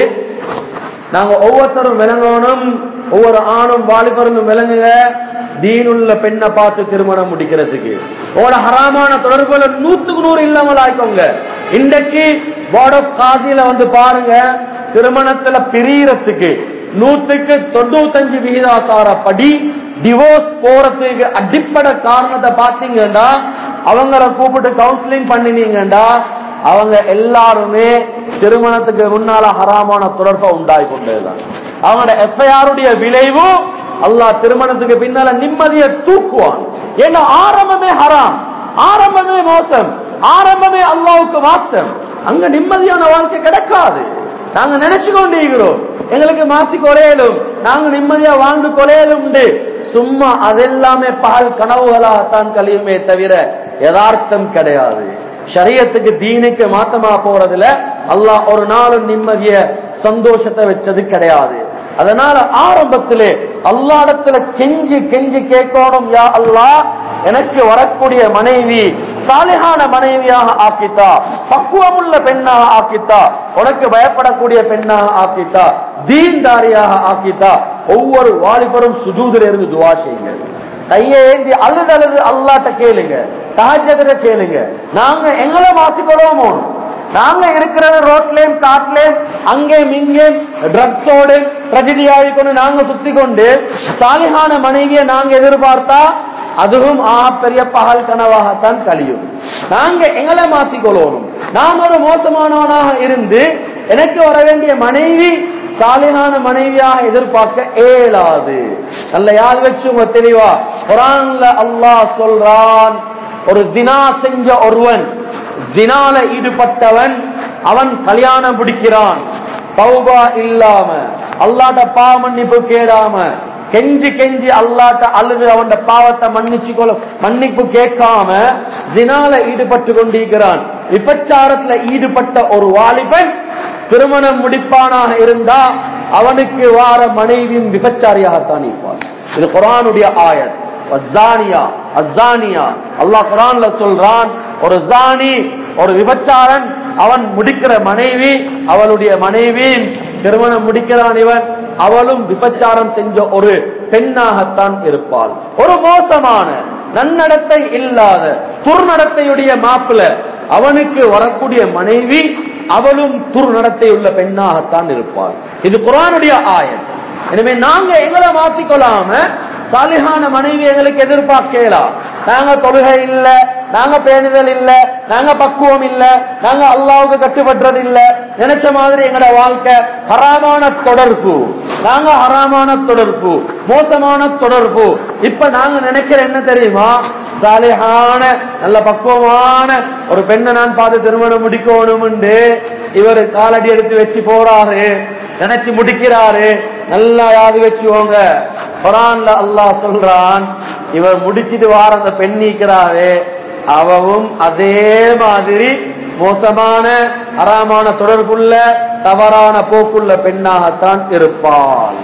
நாங்க ஒவ்வொருத்தரும் விளங்கணும் ஒவ்வொரு ஆணும் வாலிபரும் விளங்குங்க தீனுள்ள பெண்ணை பார்த்து திருமணம் முடிக்கிறதுக்கு உங்களோட ஹராமான தொடர்புல நூத்துக்கு நூறு இல்லாமல் ஆயிக்கோங்க இன்றைக்கு போர்ட் ஆஃப் காசியில வந்து பாருங்க திருமணத்துல பிரியறதுக்கு நூத்துக்கு தொண்ணூத்தஞ்சு விகிதாசாரப்படி டிவோர்ஸ் போறதுக்கு அடிப்படை காரணத்தை பாத்தீங்கன்னா அவங்கள கூப்பிட்டு கவுன்சிலிங் பண்ணினீங்கடா அவங்க எல்லாருமே திருமணத்துக்கு முன்னால ஹராமான தொடர்பை உண்டாகி கொண்டதுதான் அவங்களோட எஃப்ஐஆருடைய விளைவு அல்லாஹ் திருமணத்துக்கு பின்னால நிம்மதியை தூக்குவான் ஏன்னா ஆரம்பமே ஹராம் ஆரம்பமே மோசம் ஆரம்பமே அல்லாவுக்கு மாத்தம் அங்க நிம்மதியான வாழ்க்கை கிடைக்காது நாங்க நினைச்சு கொண்டிருக்கிறோம் எங்களுக்கு மாத்தி கொலையலும் நாங்க நிம்மதியா வாழ்ந்து கொலையலும் சும்மா அதெல்லாமே பகல் கனவுகளாகத்தான் கழியுமே தவிர யதார்த்தம் கிடையாது ஷரியத்துக்கு தீனுக்கு மாத்தமா போறதுல அல்லாஹ் ஒரு நாளும் நிம்மதிய சந்தோஷத்தை வச்சது கிடையாது அதனால ஆரம்பத்திலே அல்லாடத்துல கெஞ்சி கெஞ்சி கேட்கணும் யா அல்லாஹ் எனக்கு வரக்கூடிய மனைவி சாலிகான மனைவியாக ஆக்கித்தா பக்குவமுள்ள பெண்ணாக ஆக்கித்தா உனக்கு பயப்படக்கூடிய பெண்ணாக ஆக்கித்தா தீன்தாரியாக ஆக்கித்தா ஒவ்வொரு வாலிபரும் சுஜூதில் இருந்து துவா செய்யுங்க கையை ஏந்தி அழுது அழுது அல்லாட்ட கேளுங்க தாஜகர கேளுங்க நாங்க எங்களை மாத்திக்கொள்ளவும் நாங்க இருக்கிறது ரோட்லயும் காட்டுலயும் அங்கேயும் இங்கேயும் ட்ரக்ஸோடு ட்ரெஜடியாகி கொண்டு நாங்க சுத்தி கொண்டு சாலிகான மனைவியை நாங்க எதிர்பார்த்தா அதுவும் ஆ பெரிய பகல் கனவாகத்தான் கழியும் நாங்க எங்களை மாத்திக்கொள்ளணும் நான் ஒரு மோசமானவனாக இருந்து எனக்கு வர வேண்டிய மனைவி சாலிகான மனைவியாக எதிர்பார்க்க இயலாது நல்ல யார் வச்சுங்க தெளிவா குரான்ல அல்லாஹ் சொல்றான் ஒரு ஜினா செஞ்ச ஒருவன் ஜினால ஈடுபட்டவன் அவன் கல்யாணம் பிடிக்கிறான் தௌபா இல்லாம அல்லாட்ட பாவ மன்னிப்பு கேடாம கெஞ்சி கெஞ்சி அல்லாட்ட அழுது அவன் பாவத்தை மன்னிச்சு கொள்ள மன்னிப்பு கேட்காம ஜினால ஈடுபட்டு கொண்டிருக்கிறான் விபச்சாரத்துல ஈடுபட்ட ஒரு வாலிபன் திருமணம் முடிப்பானாக இருந்தா அவனுக்கு வார மனைவியும் விபச்சாரியாகத்தான் இருப்பான் இது குரானுடைய ஆயத் அஸ்தானியா அஸ்தானியா அல்லாஹ் குரான்ல சொல்றான் ஒரு ஜானி ஒரு விபச்சாரன் அவன் முடிக்கிற மனைவி அவளுடைய மனைவி திருமணம் முடிக்கிறான் இவன் அவளும் விபச்சாரம் செஞ்ச ஒரு பெண்ணாகத்தான் இருப்பாள் ஒரு மோசமான நன்னடத்தை இல்லாத துர்நடத்தையுடைய மாப்பிள அவனுக்கு வரக்கூடிய மனைவி அவளும் துர்நடத்தை உள்ள பெண்ணாகத்தான் இருப்பாள் இது குரானுடைய ஆயன் எனவே நாங்க எங்களை மாற்றிக்கொள்ளாம சாலிகான மனைவி எங்களுக்கு எதிர்பார்க்கலாம் நாங்க தொழுகை இல்ல நாங்க பேணுதல் இல்ல நாங்க பக்குவம் இல்ல நாங்க அல்லாவுக்கு கட்டுப்பட்டது இல்ல நினைச்ச மாதிரி எங்களோட வாழ்க்கை ஹராமான தொடர்பு நாங்க ஹராமான தொடர்பு மோசமான தொடர்பு இப்ப நாங்க நினைக்கிற என்ன தெரியுமா சாலிகான நல்ல பக்குவமான ஒரு பெண்ணை நான் பார்த்து திருமணம் முடிக்கணும்னு இவர் காலடி எடுத்து வச்சு போறாரு நினைச்சு முடிக்கிறாரு நல்லா யாது வச்சுவோங்க குரான்ல அல்லாஹ் சொல்றான் இவர் முடிச்சிட்டு வார அந்த பெண் நீக்கிறாரு அவவும் அதே மாதிரி மோசமான அறாமான தொடர்புள்ள தவறான போக்குள்ள பெண்ணாகத்தான் இருப்பாள்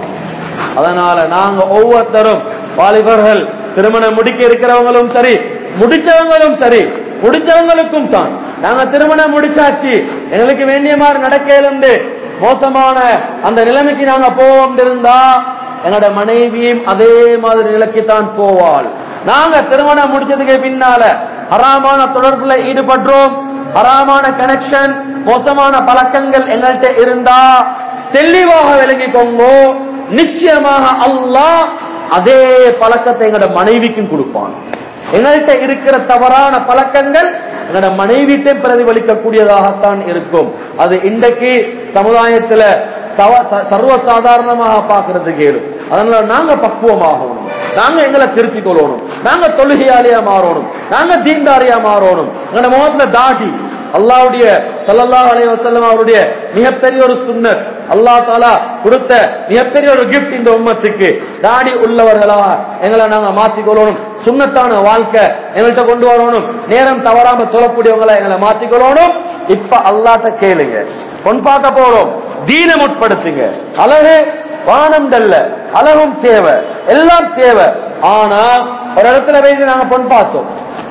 அதனால நாங்க ஒவ்வொருத்தரும் வாலிபர்கள் திருமணம் முடிக்க இருக்கிறவங்களும் சரி முடிச்சவங்களும் சரி முடிச்சவங்களுக்கும் தான் நாங்க திருமணம் முடிச்சாச்சு எங்களுக்கு வேண்டிய மாதிரி நடக்கலுண்டு மோசமான அந்த நிலைமைக்கு நாங்க போவோம் இருந்தா என்னோட மனைவியும் அதே மாதிரி நிலைக்கு தான் போவாள் நாங்க திருமணம் முடிச்சதுக்கு பின்னால ஹராமான தொடர்புல ஈடுபடுறோம் ஹராமான கனெக்ஷன் மோசமான பழக்கங்கள் எங்கள்கிட்ட இருந்தா தெளிவாக விளங்கிக்கோங்க நிச்சயமாக அல்லாஹ் அதே பழக்கத்தை எங்களோட மனைவிக்கும் கொடுப்பான் எங்கள்கிட்ட இருக்கிற தவறான பழக்கங்கள் எங்களோட மனைவிட்டே பிரதிபலிக்கக்கூடியதாகத்தான் இருக்கும் அது இன்றைக்கு சமுதாயத்துல சவ- ச- சர்வசாதாரணமாக பார்க்கறது கேளு அதனால நாங்க பக்குவமாகணும் நாங்க எங்களை திருத்திக் கொள்ளணும் நாங்க தொழுகையாளியா மாறணும் நாங்க தீண்டாரியா மாறணும் எங்களோட முகத்துல தாடி அல்லாவுடைய ஸல்லல்லாஹு அலைஹி வஸல்லம் அவருடைய மிகப்பெரிய ஒரு சுன்னத் அல்லாஹ் தாலா கொடுத்த மிகப்பெரிய ஒரு கிஃப்ட் இந்த உம்மத்துக்கு தாடி உள்ளவர்களாக எங்களை நாங்க மாத்திக் கொள்ளணும் சுன்னத்தான வாழ்க்கை எங்கள்கிட்ட கொண்டு வரணும் நேரம் தவறாம தொழக்கூடியவங்களை எங்களை மாத்திக் கொள்ளணும் இப்ப அல்லாட்ட கேளுங்க பொன் பார்க்க போறோம் தீன முற்படுத்துங்க அழகு வானம் அல்ல அழகும் தேவை எல்லாம் தேவை ஆனா ஒரு இடத்துல வைத்து நாங்க பொன் பார்த்தோம்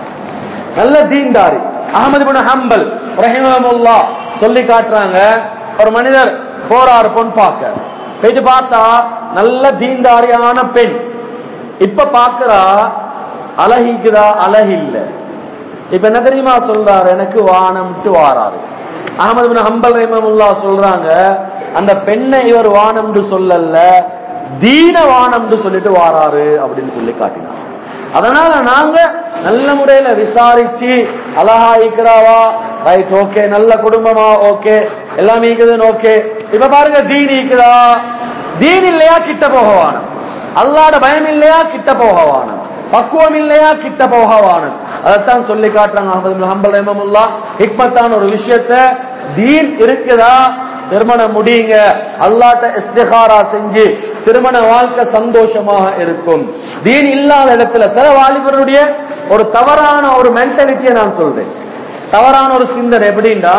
நல்ல தீன்தாரி அகமது பின் ஹம்பல் ரஹிமமுல்லா சொல்லி காட்டுறாங்க ஒரு மனிதர் போறாரு பொன் பார்க்க போயிட்டு பார்த்தா நல்ல தீன்தாரியான பெண் இப்ப பாக்குறா அழகிக்குதா அழகு இல்ல இப்ப என்ன தெரியுமா சொல்றாரு எனக்கு வானம்ட்டு வாராரு அகமது பின் ஹம்பல் ரஹிமமுல்லா சொல்றாங்க அந்த பெண்ணை இவர் வானம்னு சொல்லல தீன வானம்னு சொல்லிட்டு வாராரு அப்படின்னு சொல்லி காட்டினார் அதனால நாங்க நல்ல முறையில விசாரிச்சு அழகா இருக்கிறாவா ரைட் ஓகே நல்ல குடும்பமா ஓகே எல்லாம் இருக்குதுன்னு ஓகே இப்ப பாருங்க தீன் இருக்குதா தீன் இல்லையா கிட்ட போகவானம் அல்லாட பயம் இல்லையா கிட்ட போகவானம் பக்குவம் இல்லையா கிட்ட போகவானம் அதைத்தான் சொல்லி காட்டுறாங்க அஹமது பின் ஹம்பல் ரஹ்மத்துல்லாஹ் ஹிக்மத்தான ஒரு விஷயத்த தீன் இருக்குதா திருமணம் முடியுங்க அல்லாட்ட இஸ்திகாரா செஞ்சு திருமண வாழ்க்கை சந்தோஷமாக இருக்கும் தீன் இல்லாத இடத்துல சில வாலிபருடைய ஒரு தவறான ஒரு மென்டாலிட்டியை நான் சொல்றேன் தவறான ஒரு சிந்தனை எப்படின்னா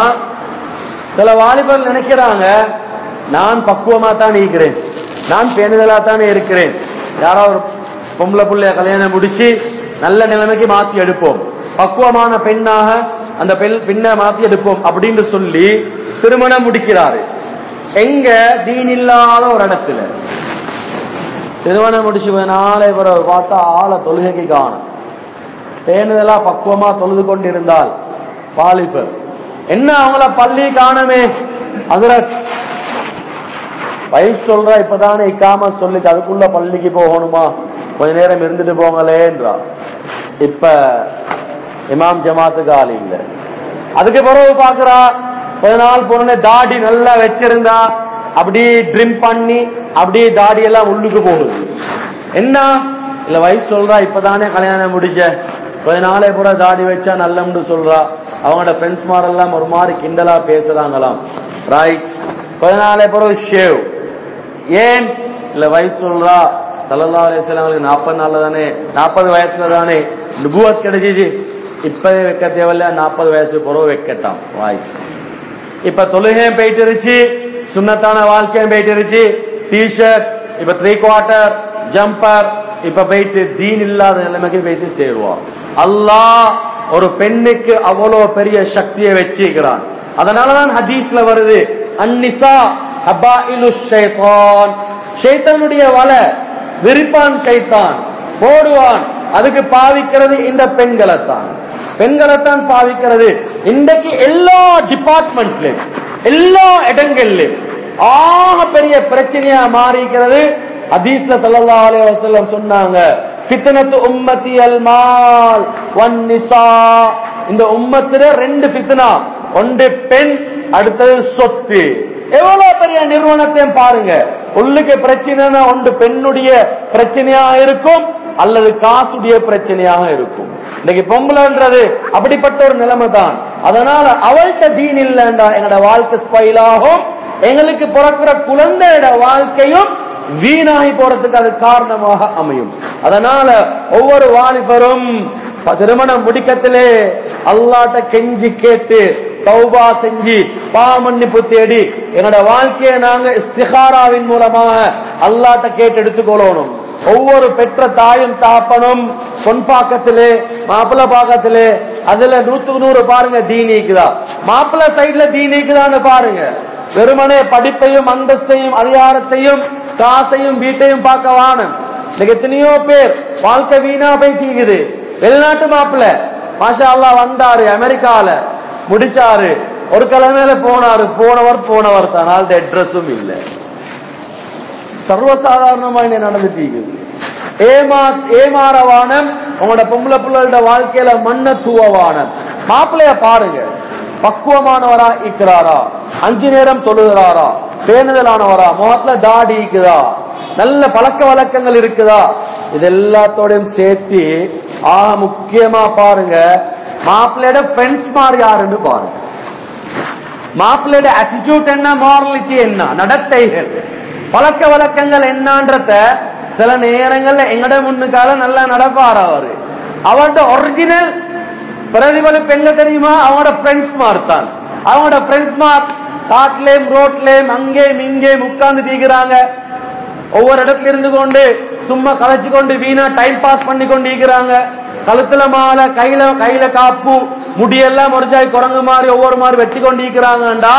சில வாலிபர் நினைக்கிறாங்க நான் பக்குவமா தான் இருக்கிறேன் நான் பேணுதலா தானே இருக்கிறேன் யாராவது ஒரு பொம்பளை புள்ளைய கல்யாணம் முடிச்சு நல்ல நிலைமைக்கு மாத்தி எடுப்போம் பக்குவமான பெண்ணாக அந்த பெண் பெண்ணை மாத்தி எடுப்போம் அப்படின்னு சொல்லி திருமணம் முடிக்கிறாரு எங்க தீன் இல்லாத ஒரு இடத்துல திருமணம் முடிச்சு கொஞ்ச நாளை பிறகு பார்த்தா ஆளை தொழுகைக்கு காணும் பேணுதலா பக்குவமா தொழுது கொண்டிருந்தால் வாலிபர் என்ன அவங்கள பள்ளி காணமே அதுல வயசு சொல்றா இப்பதானே இக்காம சொல்லிட்டு அதுக்குள்ள பள்ளிக்கு போகணுமா கொஞ்ச நேரம் இருந்துட்டு போங்களேன்றா இப்ப இமாம் ஜமாத்துக்கு ஆள் இல்ல அதுக்கு பிறகு பாக்குறா கொஞ்ச நாள் பொண்ணு தாடி நல்லா வச்சிருந்தா அப்படியே ட்ரிம் பண்ணி அப்படியே தாடி எல்லாம் உள்ளுக்கு போகுது என்ன இல்ல வயசு சொல்றா இப்பதானே கல்யாணம் முடிச்ச கொஞ்ச நாளே பூரா தாடி வச்சா நல்லம்னு சொல்றா அவங்களோட ஃப்ரெண்ட்ஸ் மாரெல்லாம் ஒரு மாதிரி கிண்டலா பேசுறாங்களாம் ரைட் கொஞ்ச நாளே பிறகு ஷேவ் ஏன் இல்ல வயசு சொல்றா சல்லல்லா அலிஸ்லாங்களுக்கு நாற்பது நாள்ல தானே நாற்பது வயசுல தானே நுபுவத் கிடைச்சிச்சு இப்பவே வைக்க தேவையில்ல நாற்பது வயசு பிறகு வைக்கட்டாம் ரைட் இப்ப தொழுகையும் போயிட்டு இருச்சு சுண்ணத்தான வாழ்க்கையும் போயிட்டு இருச்சு டிஷர்ட் இப்ப த்ரீ குவார்டர் ஜம்பர் இப்ப போயிட்டு தீன் இல்லாத நிலைமைக்கு போயிட்டு சேருவான் அல்லாஹ் ஒரு பெண்ணுக்கு அவ்வளவு பெரிய சக்தியை வச்சிருக்கிறான் அதனாலதான் ஹதீஸ்ல வருது அந்நிசா ஹபாயிலு ஷைத்தான் ஷைத்தானுடைய வலை விரிப்பான் ஷைத்தான் போடுவான் அதுக்கு பாவிக்கிறது இந்த பெண்களைத்தான் பெண்களைத்தான் பாவிக்கிறது இன்றைக்கு எல்லா டிபார்ட்மெண்ட்லயும் எல்லா இடங்கள்லயும் ஆக பெரிய பிரச்சனையா மாறிக்கிறது ஹதீஸ்ல ஸல்லல்லாஹு அலைஹி வஸல்லம் சொன்னாங்க ஃபித்னத்து உம்மத்தி அல் மால் வன் நிசா இந்த உம்மத்தில ரெண்டு ஃபித்னா ஒன்று பெண் அடுத்தது சொத்து எவ்வளவு பெரிய நிறுவனத்தையும் பாருங்க உள்ளுக்கு பிரச்சனைனா ஒன்று பெண்ணுடைய பிரச்சனையா இருக்கும் அல்லது காசுடைய பிரச்சனையாக இருக்கும் இன்னைக்கு பொம்பளைன்றது அப்படிப்பட்ட ஒரு நிலைமை தான் அதனால அவள்கிட்ட தீன் இல்லைண்டா எங்களோட வாழ்க்கை ஸ்பைல் ஆகும் எங்களுக்கு பிறக்கிற குழந்தையோட வாழ்க்கையும் வீணாகி போறதுக்கு அது காரணமாக அமையும் அதனால ஒவ்வொரு வாலிபரும் ப- திருமணம் முடிக்கத்திலே அல்லாட்ட கெஞ்சி கேட்டு தௌபா செஞ்சு பாமன்னிப்பு தேடி என்னோட வாழ்க்கையை நாங்க இஸ்திகாராவின் மூலமாக அல்லாட்ட கேட்டு எடுத்துக்கொள்ளணும் ஒவ்வொரு பெற்ற தாயும் தாப்பனும் பொன் பாக்கத்திலே மாப்பிள்ளை பாக்கத்திலே அதுல நூத்துக்கு நூறு பாருங்க தீனிக்குதா மாப்பிள்ளை சைடுல தீனிக்குதான்னு பாருங்க வெறுமனே படிப்பையும் அந்தஸ்தையும் அதிகாரத்தையும் காசையும் வீட்டையும் பார்க்க வானம் இன்னைக்கு எத்தனையோ பேர் வாழ்க்கை வீணா போய் தீங்குது வெளிநாட்டு மாப்பிள்ள மாஷா அல்லாஹ் வந்தாரு அமெரிக்கால முடிச்சாரு ஒரு கிழமையில போனாரு போனவர் போனவர் தான் ஆள்கிட்ட அட்ரஸும் இல்லை சர்வசாதாரணமா என்ன நடந்துட்டீங்க ஏமா ஏமாறவானம் உங்களோட பொம்பளை பிள்ளைகளோட வாழ்க்கையில மண்ண தூவவானம் மாப்பிள்ளைய பாருங்க பக்குவமானவரா இருக்கிறாரா அஞ்சு நேரம் தொழுகிறாரா பேணுதலானவரா முகத்துல தாடி இருக்குதா நல்ல பழக்க வழக்கங்கள் இருக்குதா இது எல்லாத்தோடையும் சேர்த்து ஆக முக்கியமா பாருங்க மாப்பிள்ளையோட ஃப்ரெண்ட்ஸ் மாதிரி யாருன்னு பாருங்க மாப்பிள்ளையோட attitude என்ன மாரலிட்டி என்ன நடத்தைகள் பழக்க வழக்கங்கள் என்னன்றத சில நேரங்கள்ல எங்கட முன்னுக்கால நல்லா நடப்பார் அவரு அவரோட ஒரிஜினல் பிரதிபலிப்பு எங்க தெரியுமா அவங்களோட ஃப்ரெண்ட்ஸ் மார்த்தான் அவங்களோட ஃப்ரெண்ட்ஸ் மார் காட்டுலயும் ரோட்லயும் அங்கேயும் இங்கேயும் உட்கார்ந்து தீக்குறாங்க ஒவ்வொரு இடத்துல இருந்து கொண்டு சும்மா கலைச்சு கொண்டு வீணா டைம் பாஸ் பண்ணி கொண்டு இருக்கிறாங்க கழுத்துல மாலை கையில கையில காப்பு முடியெல்லாம் முறைச்சாய் குரங்கு மாதிரி ஒவ்வொரு மாதிரி வெட்டி கொண்டு இருக்கிறாங்கடா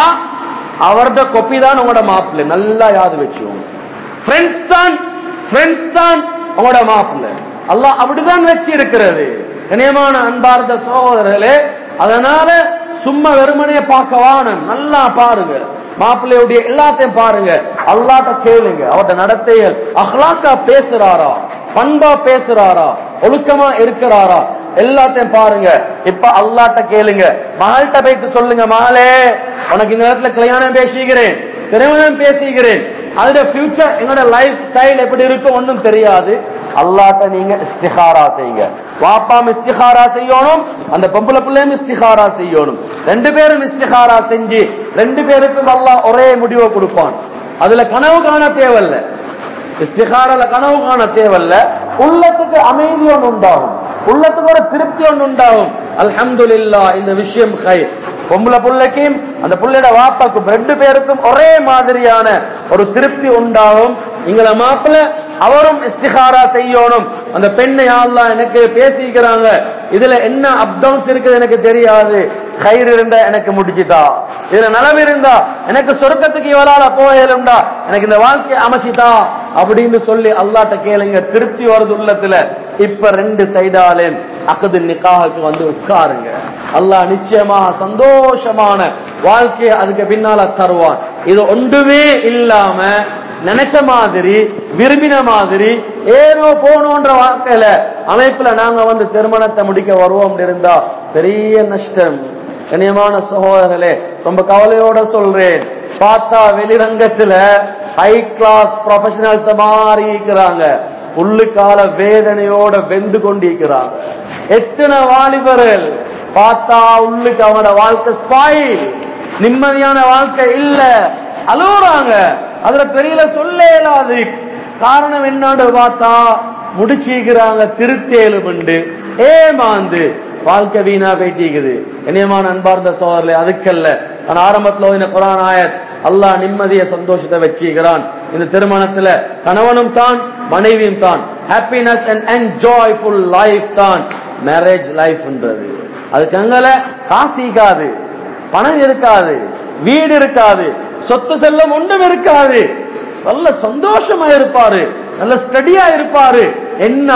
அவரோட கொப்பி தான் உங்களோட மாப்பிள்ளை நல்லா யாது வச்சுக்கோங்க ஃப்ரெண்ட்ஸ் தான் ஃப்ரெண்ட்ஸ் தான் உங்களோட மாப்பிள்ளை அல்லாஹ் அப்படிதான் வச்சு இருக்கிறது இணையமான அன்பார்ந்த சகோதரர்களே அதனால சும்மா வெறுமனைய பார்க்க வானம் நல்லா பாருங்க மாப்பிள்ளையுடைய எல்லாத்தையும் பாருங்க அல்லாட்ட கேளுங்க அவர்ட்ட நடத்தைகள் அஹ்லாக்கா பேசுறாரா பண்பா பேசுறாரா ஒழுக்கமா இருக்கிறாரா எல்லாத்தையும் பாருங்க இப்ப அல்லாட்ட கேளுங்க மகள்கிட்ட போயிட்டு சொல்லுங்க மகளே உனக்கு இந்த நேரத்துல கல்யாணம் பேசிக்கிறேன் திருமணம் பேசிக்கிறேன் அதோட ஃபியூச்சர் என்னோட லைஃப் ஸ்டைல் எப்படி இருக்கும் ஒன்றும் தெரியாது அல்லாட்ட நீங்க இஸ்திகாரா செய்யுங்க வாப்பாம் இஸ்திகாரா செய்யணும் அந்த பொம்பளை பிள்ளையும் இஸ்திகாரா செய்யணும் ரெண்டு பேரும் இஸ்திகாரா செஞ்சு ரெண்டு பேருக்கும் அல்லாஹ் ஒரே முடிவை கொடுப்பான் அதுல கனவு காண தேவையில்ல இஸ்திகாரல கனவு காண தேவையில்ல உள்ளத்துக்கு அமைதி ஒன்று உண்டாகும் உள்ளத்துக்கு ஒரு திருப்தி ஒன்று உண்டாகும் அல்ஹம்துலில்லா இந்த விஷயம் கை பொம்பளை புள்ளைக்கும் அந்த புள்ளையோட வாப்பாக்கும் ரெண்டு பேருக்கும் ஒரே மாதிரியான ஒரு திருப்தி உண்டாகும் இங்கள மாப்பிள்ள அவரும் இஸ்திகாரா செய்யணும் அந்த பெண்ணை யாழ்லாம் எனக்கு பேசிக்கிறாங்க இதுல என்ன அப் டவுன்ஸ் இருக்குது எனக்கு தெரியாது கயிறு இருந்தா எனக்கு முடிச்சுதா இதுல நலம் இருந்தா எனக்கு சொர்க்கத்துக்கு இவரால போகலும்டா எனக்கு இந்த வாழ்க்கை அமைச்சிதா அப்படின்னு சொல்லி அல்லாட்ட கேளுங்க திருப்தி வருது உள்ளத்துல இப்ப ரெண்டு சைடாலேன் அக்கது நிக்காவுக்கு வந்து உட்காருங்க அல்லாஹ் நிச்சயமா சந்தோஷமான வாழ்க்கையை அதுக்கு பின்னால தருவான் இது ஒன்றுமே இல்லாம நினைச்ச மாதிரி விரும்பின மாதிரி ஏனோ போனோன்ற வாழ்க்கையில அமைப்புல நாங்க வந்து திருமணத்தை முடிக்க வருவோம் இருந்தா பெரிய நஷ்டம் கண்ணியமான சகோதரர்களே ரொம்ப கவலையோட சொல்றேன் பார்த்தா வெளிரங்கத்துல ஹை கிளாஸ் ப்ரொஃபஷனல்ஸ் மாறி இருக்கிறாங்க உள்ளுக்கால வேதனையோட வெந்து கொண்டிருக்கிறாங்க எத்தனை வாலிபர்கள் பார்த்தா உள்ளுக்கு அவனோட வாழ்க்கை ஸ்பாயில் நிம்மதியான வாழ்க்கை இல்ல அழுகுறாங்க அதுல பெரியல சொல்ல இயலாது காரணம் என்னன்னு பார்த்தா முடிச்சிக்கிறாங்க திருத்தேலும் உண்டு ஏமாந்து வாழ்க்கை வீணா போயிட்டிக்குது இனியமான அன்பார்ந்த சோதரில் அதுக்கல்ல நான் ஆரம்பத்துல இந்த குரான் ஆயத் அல்லாஹ் நிம்மதிய சந்தோஷத்தை வச்சுக்கிறான் இந்த திருமணத்துல கணவனும் தான் மனைவியும் தான் ஹாப்பினஸ் அண்ட் என்ஜாய்ஃபுல் லைஃப் தான் மேரேஜ் லைஃப்ன்றது அதுக்கு அங்கல காசு இருக்காது பணம் இருக்காது வீடு இருக்காது சொத்து செல்லம் ஒன்றும் இருக்காது நல்ல சந்தோஷமா இருப்பாரு நல்ல ஸ்டடியா இருப்பாரு என்ன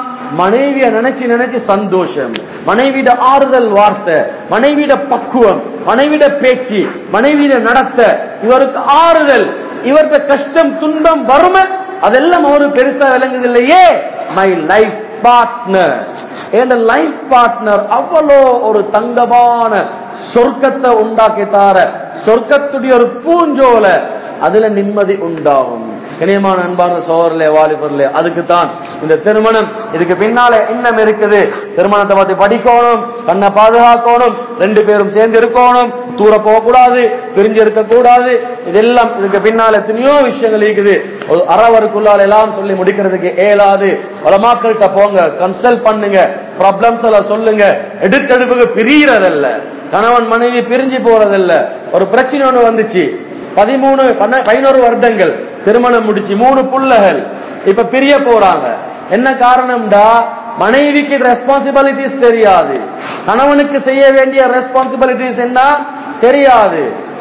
மனைவிய நினைச்சு நினைச்சு சந்தோஷம் மனைவிட ஆறுதல் வார்த்தை மனைவிட பக்குவம் மனைவிட பேச்சு மனைவிட நடத்த இவருக்கு ஆறுதல் இவருக்கு கஷ்டம் துன்பம் வறுமை அதெல்லாம் அவரு பெருசா விளங்குது இல்லையே மை லைஃப் பார்ட்னர் என் லைஃப் பார்ட்னர் அவ்வளோ ஒரு தங்கமான சொர்க்கத்தை உண்டாக்கி தார சொர்க்கத்துடைய ஒரு பூஞ்சோல அதுல நிம்மதி உண்டாகும் இணையமான அன்பான சோழர்களே வாலிபர்களே அதுக்கு தான் இந்த திருமணம் இதுக்கு பின்னால இன்னம் இருக்குது திருமணத்தை பத்தி படிக்கணும் கண்ணை பாதுகாக்கணும் ரெண்டு பேரும் சேர்ந்து இருக்கணும் தூர போகக்கூடாது பிரிஞ்சு இருக்க கூடாது இதெல்லாம் இதுக்கு பின்னால எத்தனையோ விஷயங்கள் இருக்குது ஒரு அறவருக்குள்ளால எல்லாம் சொல்லி முடிக்கிறதுக்கு ஏலாது உலமாக்கள்கிட்ட போங்க கன்சல்ட் பண்ணுங்க ப்ராப்ளம்ஸ் எல்லாம் சொல்லுங்க எடுத்தெடுப்புக்கு பிரியறதல்ல கணவன் மனைவி பிரிஞ்சு போறதில்ல ஒரு பிரச்சனை ஒண்ணு வந்துச்சு பதிமூணு பதினோரு வருடங்கள் திருமணம் முடிச்சு மூணு புள்ளகள் இப்ப பிரிய போறாங்க என்ன காரணம்டா மனைவிக்கு ரெஸ்பான்சிபிலிட்டிஸ் தெரியாது கணவனுக்கு செய்ய வேண்டிய ரெஸ்பான்சிபிலிட்டிஸ் என்ன தெரியாது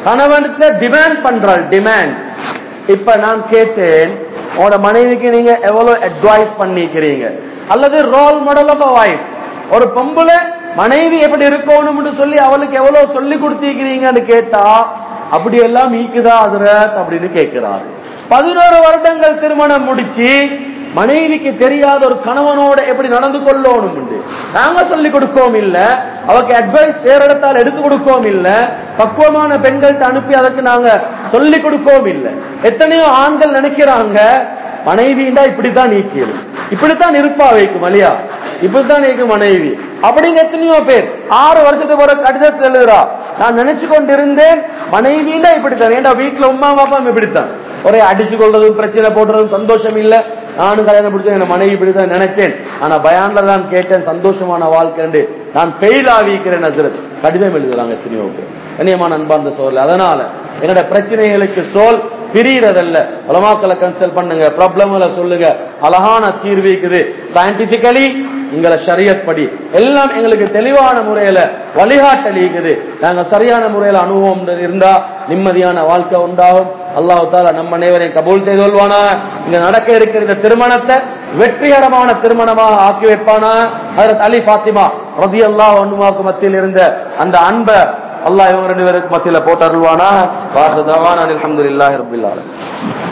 கணவன்கிட்ட டிமாண்ட் பண்றாள் டிமாண்ட் இப்ப நான் கேட்டேன் உங்களோட மனைவிக்கு நீங்க எவ்வளவு அட்வைஸ் பண்ணிக்கிறீங்க அல்லது ரோல் மாடல் ஆஃப் வைஃப் ஒரு பொம்பளை மனைவி எப்படி இருக்கணும்னு சொல்லி அவளுக்கு எவ்வளவு சொல்லி கொடுத்திருக்கிறீங்கன்னு கேட்டா அப்படி எல்லாம் ஈக்குதா அதுரத் அப்படின்னு கேட்கிறாரு பதினோரு வருடங்கள் திருமணம் முடிச்சு மனைவிக்கு தெரியாத ஒரு கணவனோட எப்படி நடந்து கொள்ளணும் நாங்க சொல்லி கொடுக்கவும் இல்ல அவருக்கு அட்வைஸ் வேற இடத்தால் எடுத்து கொடுக்கவும் இல்ல பக்குவமான பெண்கள்ட்ட அனுப்பி அதற்கு நாங்க சொல்லி கொடுக்கவும் இல்ல எத்தனையோ ஆண்கள் நினைக்கிறாங்க மனைவிண்டா இப்படித்தான் நீக்கியது இப்படித்தான் இருப்பா வைக்கும் இல்லையா இப்படித்தான் நீக்கும் மனைவி அப்படின்னு எத்தனையோ பேர் ஆறு வருஷத்துக்கு ஒரு கடிதத்தில் எழுதுறா நான் நினைச்சு கொண்டிருந்தேன் மனைவிண்டா இப்படித்தான் ஏண்டா வீட்டுல உமா பாப்பா இப்படித்தான் ஒரே அடிச்சு கொள்றதும் பிரச்சனை போடுறதும் சந்தோஷம் இல்ல நானும் கல்யாணம் பிடிச்ச என் மனைவி இப்படித்தான் நினைச்சேன் ஆனா பயான்ல தான் கேட்டேன் சந்தோஷமான வாழ்க்கை நான் ஃபெயில் ஆவிக்கிறேன் ஹசரத் கடிதம் எழுதுறாங்க எத்தனையோ பேர் கண்ணியமான அன்பார்ந்த சோல் அதனால என்னோட பிரச்சனைகளுக்கு சோல் பிரியறதல்ல உலமாக்களை கன்சல்ட் பண்ணுங்க ப்ராப்ளம்களை சொல்லுங்க அழகான தீர்வு இருக்குது சயின்டிபிக்கலி எங்களை ஷரியத் படி எல்லாம் எங்களுக்கு தெளிவான முறையில வழிகாட்டல் இருக்குது நாங்க சரியான முறையில அனுபவம் இருந்தா நிம்மதியான வாழ்க்கை உண்டாகும் அல்லாஹு தாலா நம்ம அனைவரையும் கபூல் செய்து கொள்வானா இங்க நடக்க இருக்கிற இந்த திருமணத்தை வெற்றிகரமான திருமணமாக ஆக்கி வைப்பானா அதற்கு அலி பாத்திமா ரதி அல்லாஹ் ஒன்றுமாக்கு மத்தியில் இருந்த அந்த அன்பை அல்லாஹ் இவங்க ரெண்டு பேருக்கு மத்தியில போட்டு அருள்வானா வாசதாவான் அலமதுல்லாஹி ரபில் ஆலமீன்